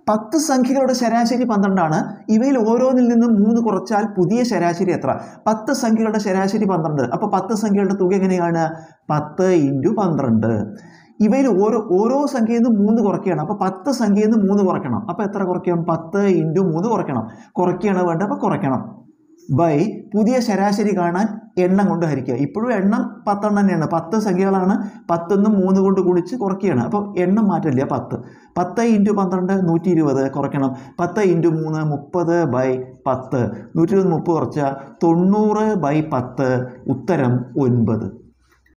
പത്ത് സംഖ്യകളുടെ ശരാശരി പന്ത്രണ്ടാണ് ഇവയിൽ ഓരോന്നിൽ നിന്നും മൂന്ന് കുറച്ചാൽ പുതിയ ശരാശരി എത്ര പത്ത് സംഖ്യകളുടെ ശരാശരി പന്ത്രണ്ട് അപ്പോൾ പത്ത് സംഖ്യകളുടെ തുക എങ്ങനെയാണ് പത്ത് ഇൻറ്റു പന്ത്രണ്ട് ഇവയിൽ ഓരോ ഓരോ സംഖ്യയിൽ നിന്ന് മൂന്ന് കുറയ്ക്കുകയാണ് അപ്പോൾ പത്ത് സംഖ്യയിൽ നിന്ന് മൂന്ന് കുറയ്ക്കണം അപ്പോൾ എത്ര കുറയ്ക്കണം പത്ത് ഇൻറ്റു മൂന്ന് കുറയ്ക്കണം കുറയ്ക്കുകയാണ് വേണ്ടത് അപ്പോൾ കുറയ്ക്കണം ബൈ പുതിയ ശരാശരി കാണാൻ എണ്ണം കൊണ്ട് ഹരിക്കുക ഇപ്പോഴും എണ്ണം പത്തെണ്ണം തന്നെയാണ് പത്ത് സംഖ്യകളാണ് പത്തൊന്നും മൂന്ന് കൊണ്ട് ഗുണിച്ച് കുറയ്ക്കുകയാണ് അപ്പോൾ എണ്ണം മാറ്റില്ല പത്ത് പത്ത് ഇൻറ്റു പന്ത്രണ്ട് നൂറ്റി ഇരുപത് കുറയ്ക്കണം പത്ത് ഇൻറ്റു മൂന്ന് മുപ്പത് ബൈ പത്ത് നൂറ്റി ഇരുപത് മുപ്പത് കുറച്ചാൽ തൊണ്ണൂറ് ബൈ പത്ത് ഉത്തരം ഒൻപത്